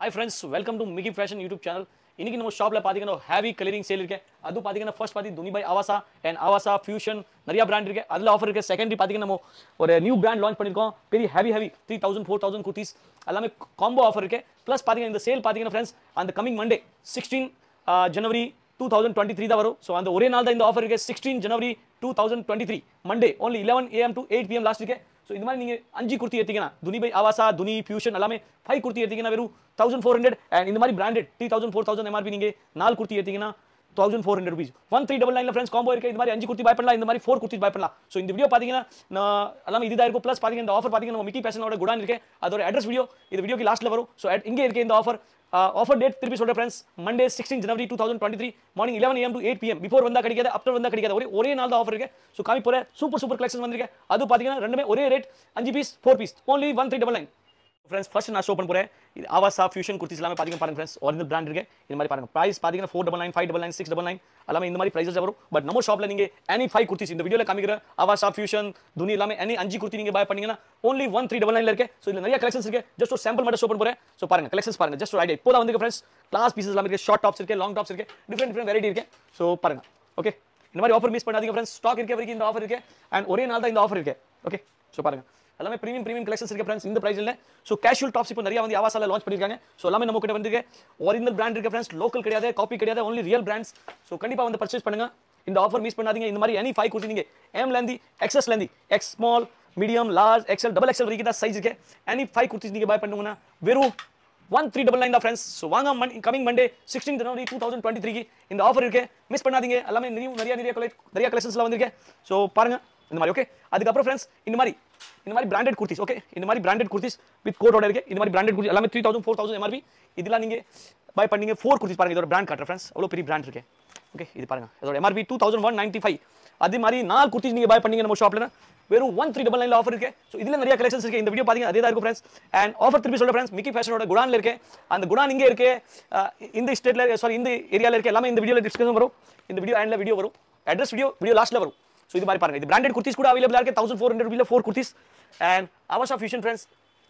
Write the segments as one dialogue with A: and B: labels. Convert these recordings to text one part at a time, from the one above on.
A: hi friends welcome to Miki fashion YouTube channel இன்னைக்கு நம்ம ஷாப்ல பாத்தீங்கன்னா ஹேவி கலரிங் சேல் இருக்கு அது பாத்தீங்கன்னா ஃபர்ஸ்ட் பாத்தி துனிபாய் ஆவாசா அண்ட் ஆவாசா ஃபியூஷன் நிறைய பிராண்ட் இருக்கு அதுல ஆஃபர் இருக்கு செகண்டரி பாத்தீங்கன்னா நம்ம ஒரு நியூ பிராண்ட் லான்ச் பண்ணிருக்கோம் பெரிய heavy heavy three thousand four thousand kurtis எல்லாமே காம்போ ஆஃபர் இருக்கு ப்ளஸ் பாத்தீங்கன்னா இந்த சேல் பாத்தீங்கன்னா ஃப்ரெண்ட்ஸ் அந்த coming Monday sixteen January two thousand twenty three தான் வரும் ஸோ அந்த ஒரே நாள் தான் இந்த ஆஃபர் இருக்கு sixteen January two thousand twenty three Monday only eleven AM to eight PM last இருக்கு ஸோ இது மாதிரி நீங்கள் அஞ்சு குர்த்தி எடுத்தீங்கன்னா துனி பை ஆவாசா துனி ஃபியூஷன் எல்லாமே ஃபைவ் குர்த்தி எடுத்தீங்கன்னா வெறும் தௌசண்ட் ஃபோர் ஹண்ட்ரட் அண்ட் இந்த மாதிரி branded three thousand four thousand MRP நீங்கள் நாலு குர்த்தி எடுத்தீங்கன்னா thousand four hundred rupees one three double nine friends combo இருக்கு இந்த மாதிரி அஞ்சு குர்த்தி பை பண்ணலாம் இந்த மாதிரி ஃபோர் குர்த்தி பை பண்ணலாம் ஸோ இந்த வீடியோ பார்த்தீங்கன்னா நான் எல்லாமே இதுதான் இருக்கும் ப்ளஸ் பார்த்தீங்கன்னா இந்த ஆஃபர் பார்த்தீங்கன்னா நம்ம மிக்கி பேஷனோட குடான் இருக்கு அதோட அட்ரஸ் வீடியோ இந்த வீடியோக்கு லாஸ்ட்டில் வரும் ஸோ இங்கே இருக்கு இந்த ஆஃபர் ஆஃபர் டேட் திருப்பி சொல்கிறேன் friends Monday sixteen January two thousand twenty three morning eleven AM to eight PM before வந்தால் கிடைக்காது அப்டர் வந்தால் கிடைக்காது ஒரே ஒரே நாள் தான் ஆஃபர் இருக்கு ஸோ காமி போகிற சூப்பர் சூப்பர் கலெக்ஷன் வந்திருக்கு அது பார்த்தீங்கன்னா ரெண்டுமே ஒரே ரேட் அஞ்சு piece four piece only one three double nine friends first நான் ஷோ பண்ண போகிறேன் இது ஆவாசா ஃபியூஷன் குர்த்திஸ் எல்லாமே பார்த்தீங்க பாருங்க ஃப்ரெண்ட்ஸ் ஒரிஜினல் பிராண்ட் இருக்கு இந்த மாதிரி பாருங்க ப்ரைஸ் பார்த்தீங்கன்னா four double nine five double nine six double nine எல்லாமே இந்த மாதிரி ப்ரைஸஸ் வரும் பட் நம்ம ஷாப்பில் நீங்கள் எனி ஃபைவ் குர்த்திஸ் இந்த வீடியோவில் காமிக்கிற ஆவாசா ஃபியூஷன் துணி எல்லாமே எனி அஞ்சு குர்த்தி நீங்கள் பாய் பண்ணீங்கன்னா ஓன்லி ஒன் த்ரீ டபுள் நைனில் இருக்கு ஸோ இதில் நிறைய கலெக்ஷன்ஸ் இருக்கு ஜஸ்ட் ஒரு சாம்பிள் மட்டும் ஷோ பண்ண போகிறேன் ஸோ பாருங்க கலெக்ஷன்ஸ் பாருங்க ஜஸ்ட் ஒரு ஐடியா இப்போ தான் வந்து ஃப்ரெண்ட்ஸ் கிளாஸ் பீசஸ் எல்லாமே இருக்கு ஷார்ட் டாப்ஸ் இருக்கு லாங் டாப்ஸ் இருக்கு டிஃப்ரெண்ட் டிஃப்ரெண்ட் வெரைட்டி இருக்கு ஸோ பாருங்க ஓகே இந்த மாதிரி ஆஃபர் மிஸ் பண்ணாதீங்க ஃப்ரெண்ட்ஸ் ஸ்டாக் இருக்க வரைக்கும் இந்த ஆஃபர் இருக்கு அண்ட் ஒரே நாள் தான் இந்த ஆஃபர் இருக்கு ஓகே ஸோ பாருங்க எல்லாமே ப்ரீமியம் ப்ரீமியம் கலெக்ஷன்ஸ் இருக்கு ஃப்ரெண்ட்ஸ் இந்த பிரைஸ் இல்லை ஸோ கேஷுவல் டாப்ஸ் இப்போ நிறைய வந்து ஆவாசால லான்ச் பண்ணிருக்காங்க ஸோ எல்லாமே நம்ம கிட்ட வந்து ஒரிஜினல் பிராண்ட் இருக்கு ஃப்ரெண்ட்ஸ் லோக்கல் கிடையாது காப்பி கிடையாது ஒன்லி ரியல் பிராண்ட்ஸ் ஸோ கண்டிப்பாக வந்து பர்ச்சேஸ் பண்ணுங்க இந்த ஆஃபர் மிஸ் பண்ணாதீங்க இந்த மாதிரி எனி ஃபைவ் கொடுத்து நீங்கள் எம்லேருந்து எக்ஸஸ்லேருந்து X small medium large XL double XL வரைக்கும் தான் சைஸ் இருக்கு எனி ஃபைவ் குர்த்திஸ் நீங்கள் பை பண்ணுங்கன்னா வெறும் ஒன் த்ரீ டபுள் நைன் தான் ஃப்ரெண்ட்ஸ் ஸோ வாங்க மண் coming Monday sixteen January two thousand twenty த்ரீக்கு இந்த ஆஃபர் இருக்கு மிஸ் பண்ணாதீங்க எல்லாமே நிறைய நிறைய நிறைய கலெக்ட் நிறைய கலெக்ஷன்ஸ்லாம் வந்திருக்கு ஸோ பாருங்க இந்த மாதிரி ஓகே அதுக்கப்புறம் ஃப்ரெண்ட்ஸ் இந்த மாதிரி இந்த மாதிரி பிராண்டட் குர்த்திஸ் ஓகே இந்த மாதிரி பிராண்டட் குர்த்திஸ் வித் கோட்டோட இருக்கு இந்த மாதிரி பிராண்டட் குர்த்தி எல்லாமே three thousand four thousand MRP இதெல்லாம் நீங்கள் பை பண்ணீங்க ஃபோர் குர்த்திஸ் பாருங்க இதோட பிராண்ட் காட்டுற ஃப்ரெண்ட்ஸ் அவ்வளோ பெரிய பிராண்ட் இருக்கு ஓகே இது பாருங்க இதோட MRP two thousand one ninety five அதே மாதிரி நாலு குர்த்திஸ் நீங்கள் பை பண்ணீங்க நம்ம ஷாப்பில் வெறும் ஒன் த்ரீ டபுள் நைனில் ஆஃபர் இருக்கு ஸோ இதில் நிறைய கலெக்ஷன்ஸ் இருக்கு இந்த வீடியோ பார்த்தீங்க அதே தான் இருக்கும் ஃப்ரெண்ட்ஸ் அண்ட் ஆஃபர் திருப்பி சொல்ல ஃப்ரெண்ட்ஸ் மிக்கி ஃபேஷனோட குடானில் இருக்கு அந்த குடான் இங்கே இருக்கு அஹ் இந்த ஸ்டேட்டில் சாரி இந்த ஏரியாவில் இருக்கு எல்லாமே இந்த வீடியோவில் டிஸ்கஷன் வரும் இந்த வீடியோ அண்டில் வீடியோ வரும் அட்ரஸ் வீடியோ வீடியோ லாஸ்ட்டில் வரும் ஸோ இது மாதிரி பாருங்க இது பிராண்டட் குர்த்திஸ் கூட அவைலபிளாக இருக்கு தௌசண்ட் ஃபோர் ஹண்ட்ரட் ருபீல four kurtis and ours of fusion friends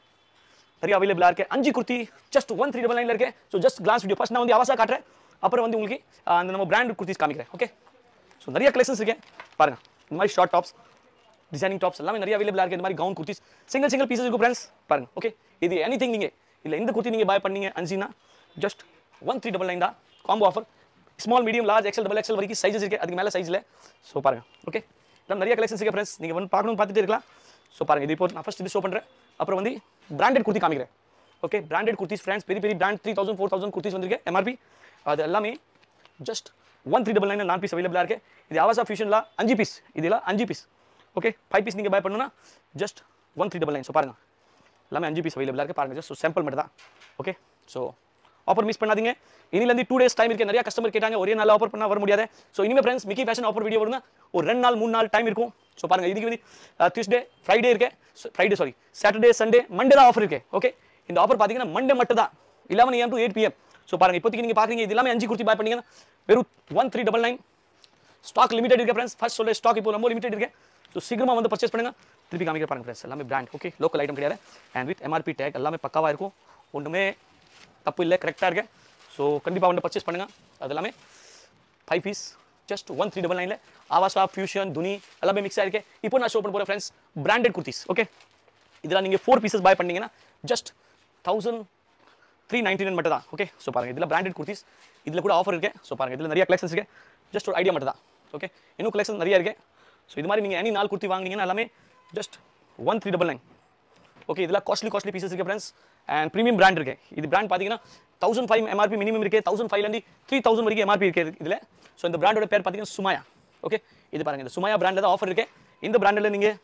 A: நிறைய அவைலபிளாக இருக்கு அஞ்சு kurti just one three double நைனில் இருக்கு so just class video first நான் வந்து அவசா காட்டுறேன் அப்புறம் வந்து உங்களுக்கு அஹ், அந்த நம்ம பிராண்ட் குர்த்திஸ் காமிக்கிறேன் ஓகே ஸோ நிறைய கலெக்ஷன்ஸ் இருக்கு பாருங்க இந்த மாதிரி ஷார்ட் டாப்ஸ் டிசைனிங் டாப்ஸ் எல்லாமே நிறைய அவைலபிளாக இருக்குது இந்த மாதிரி gown kurtis single single pieces இருக்கும் ஃப்ரெண்ட்ஸ் பாருங்க ஓகே இது எனி திங் நீங்கள் இல்லை எந்த குர்த்தி நீங்கள் பாய் பண்ணீங்க அஞ்சுனா just one three double nine தான் combo offer small medium large XL double XL வரைக்கும் சைஸஸ் இருக்குது அதுக்கு மேலே சைஸில் ஸோ பாருங்க ஓகே எல்லாம் நிறைய கலெக்ஷன்ஸ் இருக்கு ஃப்ரெண்ட்ஸ் நீங்கள் வந்து பார்க்கணும் பார்த்துட்டு இருக்கலாம் ஸோ பாருங்க இது இப்போ நான் ஃபஸ்ட் இது ஷோ பண்ணுறேன் அப்புறம் வந்து பிராண்டட் குர்த்தி காமிக்கிறேன் ஓகே பிராண்டட் குர்த்திஸ் ஃப்ரெண்ட்ஸ் பெரிய பெரிய brand three thousand four thousand kurtis வந்திருக்கு எம்ஆர்பி அது எல்லாமே just one three double nine நான் பீஸ் அவைலபிளாக இருக்கு இது ஆவாசா ஃபியூஷனில் அஞ்சு பீஸ் இதெல்லாம் அஞ்சு பீஸ் ஓகே ஃபைவ் பீஸ் நீங்கள் பை பண்ணணும்னா just one three double nine so பாருங்க எல்லாமே அஞ்சு பீஸ் அவைலபிளாக இருக்குது பாருங்க ஜஸ்ட் சாம்பிள் மட்டும் தான் ஓகே ஸோ ஆஃபர் மிஸ் பண்ணாதீங்க இனிலேருந்து டூ டேஸ் டைம் இருக்கு நிறைய கஸ்டமர் கேட்டாங்க ஒரே நாள் ஆஃபர் பண்ணால் வர முடியாது ஸோ இனிமேல் friends Mickey fashion offer video வரும்னா ஒரு ரெண்டு நாள் மூணு நாள் டைம் இருக்கும் ஸோ பாருங்க இதுக்கு வந்து டியூஸ்டே ஃப்ரைடே இருக்கு Friday sorry Saturday Sunday Monday தான் ஆஃபர் இருக்கு ஓகே இந்த ஆஃபர் பார்த்தீங்கன்னா மண்டே மட்டும் தான் eleven AM to eight PM so பாருங்க இப்போதைக்கு நீங்கள் பார்க்குறீங்க இது எல்லாமே அஞ்சு குர்த்தி பாய் பண்ணீங்கன்னா வெறும் one three double nine stock limited இருக்கு ஃப்ரெண்ட்ஸ் ஃபர்ஸ்ட் சொல்ல ஸ்டாக் இப்போ ரொம்ப லிமிடெட் இருக்கு ஸோ சீக்கிரமாக வந்து பர்ச்சேஸ் பண்ணுங்க திருப்பி காமிக்க பாருங்க ஃப்ரெண்ட்ஸ் எல்லாமே பிராண்ட் ஓகே லோக்கல் ஐட்டம் கிடையாது அண்ட் வித் எம்ஆர்பி டேக் எல்லாமே பக்காவாக இருக்கும் ஒன்றுமே தப்பு இல்லை கரெக்டாக இருக்கு ஸோ கண்டிப்பாக வந்து பர்ச்சேஸ் பண்ணுங்க அது எல்லாமே five piece just one three double நைனில் ஆவாசா ஃபியூஷன் துனி எல்லாமே மிக்ஸ் ஆயிருக்கு இப்போ நான் ஷோ பண்ண போகிறேன் ஃப்ரெண்ட்ஸ் பிராண்டட் குர்த்திஸ் ஓகே இதில் நீங்கள் ஃபோர் பீசஸ் பாய் பண்ணீங்கன்னா just thousand three ninety nine மட்டும் தான் ஓகே ஸோ பாருங்க இதில் பிராண்டட் குர்த்திஸ் இதில் கூட ஆஃபர் இருக்கு ஸோ பாருங்க இதில் நிறைய கலெக்ஷன்ஸ் இருக்கு ஜஸ்ட் ஒரு ஐடியா மட்டும் தான் ஓகே இன்னும் கலெக்ஷன் நிறைய இருக்கு ஸோ இது மாதிரி நீங்கள் எனி நாலு குர்த்தி வாங்குனீங்கன்னா எல்லாமே just one three double nine okay இதில் காஸ்ட்லி காஸ்ட்லி பீசஸ் இருக்கு ஃப்ரெண்ட்ஸ் அண்ட் ப்ரீமியம் பிராண்ட் இருக்கு இது பிராண்ட் பார்த்தீங்கன்னா தௌசண்ட் ஃபைவ் எம்ஆர்பி மினிமம் இருக்கு தௌசண்ட் ஃபைவ்லேருந்து த்ரீ தௌசண்ட் வரைக்கும் எம்ஆர்பி இருக்கு இதில் ஸோ இந்த பிராண்டோட பேர் பார்த்தீங்கன்னா சுமாயா ஓகே இது பாருங்க இந்த சுமாயா பிராண்டில் தான் ஆஃபர் இருக்கு இந்த பிராண்டில் நீங்கள்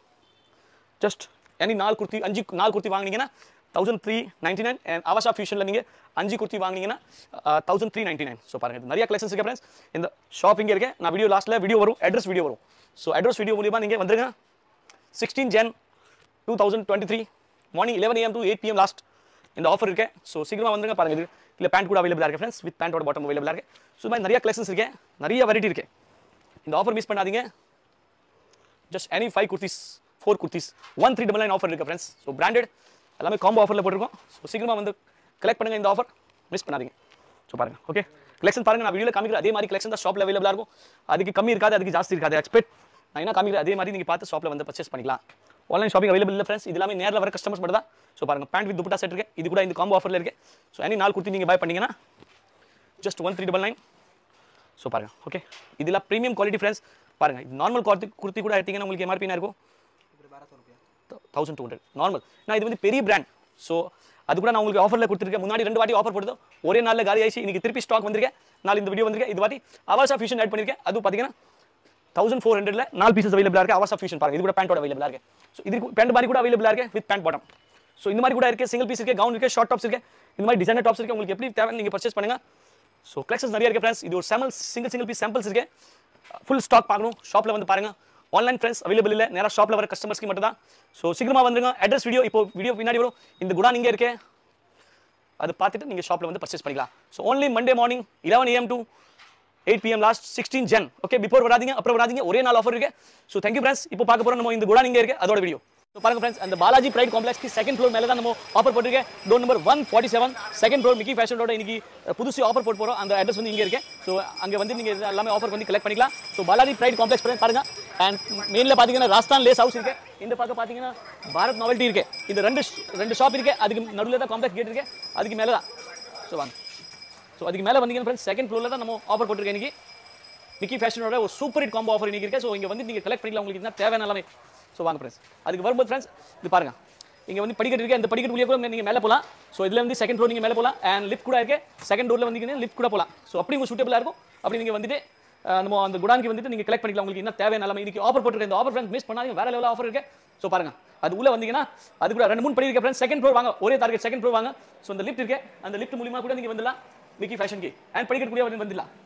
A: ஜஸ்ட் எனி நாலு குர்த்தி அஞ்சு நாலு குர்த்தி வாங்குனீங்கன்னா thousand three ninety nine and Avaasa ஃபியூஷனில் நீங்கள் அஞ்சு குர்த்தி வாங்குனீங்கன்னா thousand three ninety nine so பாருங்க இது நிறைய கலெக்ஷன்ஸ் இருக்கு ஃப்ரெண்ட்ஸ் இந்த ஷாப்பிங் இருக்கு நான் வீடியோ லாஸ்ட்டில் வீடியோ வரும் அட்ரஸ் வீடியோ வரும் ஸோ அட்ரஸ் வீடியோ மூலியமாக நீங்கள் வந்துருங்க sixteen Jan two thousand twenty three morning eleven AM to eight PM last இந்த ஆஃபர் இருக்கு ஸோ சீக்கிரமாக வந்துருங்க பாருங்க இது இல்லை பேண்ட் கூட அவைலபிளாக இருக்கு ஃப்ரெண்ட்ஸ் வித் பேண்டோட பாட்டம் அவைலபிளாக இருக்கு ஸோ இது மாதிரி நிறைய கலெக்ஷன்ஸ் இருக்கு நிறைய வெரைட்டி இருக்கு இந்த ஆஃபர் மிஸ் பண்ணாதீங்க just any five kurtis four kurtis one three double nine offer இருக்கு ஃப்ரெண்ட்ஸ் ஸோ பிராண்டட் எல்லாமே காம்போ ஆஃபரில் போட்டிருக்கோம் ஸோ சீக்கிரமாக வந்து கலெக்ட் பண்ணுங்க இந்த ஆஃபர் மிஸ் பண்ணாதீங்க ஸோ பாருங்க ஓகே கலெக்ஷன் பாருங்க நான் வீடியோவில் காமிக்கிறேன் அதே மாதிரி கலெக்ஷன் தான் ஷாப்பில் அவைலபிளாக இருக்கும் அதுக்கு கம்மி இருக்காது அதுக்கு ஜாஸ்தி இருக்காது எக்ஸ்பெக்ட் நான் என்ன காமிக்கிறேன் அதே மாதிரி நீங்கள் பார்த்து ஷாப்பில் வந்து பர்ச்சேஸ் பண்ணிக்கலாம் ஆன்லைன் ஷாப்பிங் அவைலபிள் இல்லை ஃப்ரெண்ட்ஸ் இது எல்லாமே நேரில் வர கஸ்டமர்ஸ் மட்டும் தான் ஸோ பாருங்க பேண்ட் வித் துப்பட்டா செட் இருக்கு இது கூட இந்த காம்போ ஆஃபரில் இருக்கு ஸோ எனி நாள் கொடுத்து நீங்கள் பை பண்ணீங்கன்னா just one three double nine so பாருங்க ஓகே இதெல்லாம் ப்ரீமியம் குவாலிட்டி ஃப்ரெண்ட்ஸ் பாருங்க இது நார்மல் குவாலிட்டி குர்த்தி கூட எடுத்தீங்கன்னா உங்களுக்கு எம்ஆர்பி என்ன இருக்கும் தௌசண்ட் டூ ஹண்ட்ரட் நார்மல் நான் இது வந்து பெரிய பிராண்ட் ஸோ அது கூட நான் உங்களுக்கு ஆஃபரில் கொடுத்துருக்கேன் முன்னாடி ரெண்டு வாட்டி ஆஃபர் போட்டு ஒரே நாளில் காலி ஆயிடுச்சு இன்னைக்கு திருப்பி ஸ்டாக் வந்திருக்கேன் நாலு இந்த வீடியோ வந்திருக்கேன் இது வாட்டி அவாசா ஃபியூஷன் ஆட் பண்ணியிருக்கேன் அது பார்த்தீங்கன்னா தௌசண்ட் ஃபோர் ஹண்ட்ரட்ல நாலு பீசஸ் அவைலபிளாக இருக்கு அவாசா ஃபியூஷன் பாருங்க இது கூட பேண்டோட அவைலபிளாக இருக்கு ஸோ இது பேண்ட் மாதிரி கூட அவைலபிளாக இருக்கு வித் பேண்ட் பாட்டம் ஸோ இந்த மாதிரி கூட இருக்கு சிங்கிள் பீஸ் இருக்கு கவுன் இருக்கு ஷார்ட் டாப்ஸ் இருக்கு இந்த மாதிரி டிசைனர் டாப்ஸ் இருக்கு உங்களுக்கு எப்படி தேவை நீங்கள் பர்ச்சேஸ் பண்ணுங்க ஸோ கலெக்ஷன்ஸ் நிறைய இருக்கு ஃப்ரெண்ட்ஸ் இது ஒரு sample single single piece samples இருக்கு ஃபுல் ஸ்டாக் பார்க்கணும் ஷாப்பில் வந்து பாருங்க ஆன்லைன் ஃப்ரெண்ட்ஸ் அவைலபிள் இல்லை நேராக ஷாப்பில் வர கஸ்டமர்ஸ்க்கு மட்டும் தான் ஸோ சீக்கிரமாக வந்துருங்க அட்ரஸ் வீடியோ இப்போ வீடியோ பின்னாடி வரும் இந்த குடான் இங்கே இருக்கு அது பார்த்துட்டு நீங்கள் ஷாப்பில் வந்து பர்ச்சேஸ் பண்ணிக்கலாம் so only Monday morning eleven AM to eight PM last sixteen Jan okay before வராதீங்க அப்புறம் வராதீங்க ஒரே நாள் ஆஃபர் இருக்கு ஸோ தேங்க்யூ ஃப்ரெண்ட்ஸ் இப்போ பார்க்க போகிறோம் நம்ம இந்த குடான் இங்கே இருக்கு அதோட வீடியோ ஸோ பாருங்க ஃப்ரெண்ட்ஸ் அந்த பாலாஜி பிரைட் காம்ப்ளெக்ஸ்க்கு செகண்ட் ஃப்ளோர் மேலே தான் நம்ம ஆஃபர் போட்டிருக்கேன் door number one forty seven second floor Mickey ஃபேஷனோட இன்னைக்கு புதுசு ஆஃபர் போட்டு போகிறோம் அந்த அட்ரஸ் வந்து இங்கே இருக்கு ஸோ அங்கே வந்து நீங்கள் எல்லாமே ஆஃபர் வந்து கலெக்ட் பண்ணிக்கலாம் ஸோ பாலாஜி பிரைட் காம்ப்ளெக்ஸ் பாருங்க அண்ட் மெயினில் பார்த்தீங்கன்னா ராஜஸ்தான் லேஸ் ஹவுஸ் இருக்கு இந்த பக்கம் பார்த்தீங்கன்னா பாரத் நாவல்ட்டி இருக்கு இந்த ரெண்டு ரெண்டு ஷாப் இருக்கு அதுக்கு நடுவில் தான் காம்ப்ளெக்ஸ் கேட் இருக்கு அதுக்கு மேலே தான் ஸோ வாங்க ஸோ அதுக்கு மேலே வந்தீங்கன்னா ஃப்ரெண்ட்ஸ் செகண்ட் ஃப்ளோரில் தான் நம்ம ஆஃபர் போட்டிருக்கேன் இன்னைக்கு மிக்கி ஃபேஷனோட ஒரு சூப்பர் ஹிட் காம்போ ஆஃபர் இன்னைக்கு இருக்கு ஸோ இங்கே வந்து நீங்கள் கலெக்ட் பண்ணிக்கலாம் உங்களுக்கு என்ன தேவையான எல்லாமே ஸோ வாங்க ஃப்ரெண்ட்ஸ் அதுக்கு வரும்போது ஃப்ரெண்ட்ஸ் இது பாருங்க இங்கே வந்து படிக்கட்டு இருக்கு அந்த படிக்கட்டு வழியாக கூட நீங்கள் மேலே போகலாம் ஸோ இதில் வந்து செகண்ட் ஃப்ளோர் நீங்கள் மேலே போகலாம் அண்ட் லிஃப்ட் கூட இருக்கு செகண்ட் டோரில் வந்தீங்கன்னா லிஃப்ட் கூட போகலாம் ஸோ அப்படி உங்களுக்கு சூட்டபிளாக இருக்கும் அப்படி நீங்கள் வந்துட்டு அஹ், நம்ம அந்த குடான்க்கு வந்துட்டு நீங்கள் கலெக்ட் பண்ணிக்கலாம் உங்களுக்கு என்ன தேவையான எல்லாமே இன்னைக்கு ஆஃபர் போட்டுருக்க இந்த ஆஃபர் ஃப்ரெண்ட்ஸ் மிஸ் பண்ணாதீங்க வேற லெவலில் ஆஃபர் இருக்கு ஸோ பாருங்க அது உள்ள வந்தீங்கன்னா அது கூட ரெண்டு மூணு படி இருக்க ஃப்ரெண்ட்ஸ் செகண்ட் ஃப்ளோர் வாங்க ஒரே டார்கெட் செகண்ட் ஃப்ளோர் வாங்க ஸோ அந்த லிஃப்ட் இருக்கு அந்த லிஃப்ட் மூலியமா கூட நீங்கள் வந்துடலாம் மிக்கி ஃபேஷன் கே அண்ட் படிக்கட்டு கூட வந்து வந்துடலாம்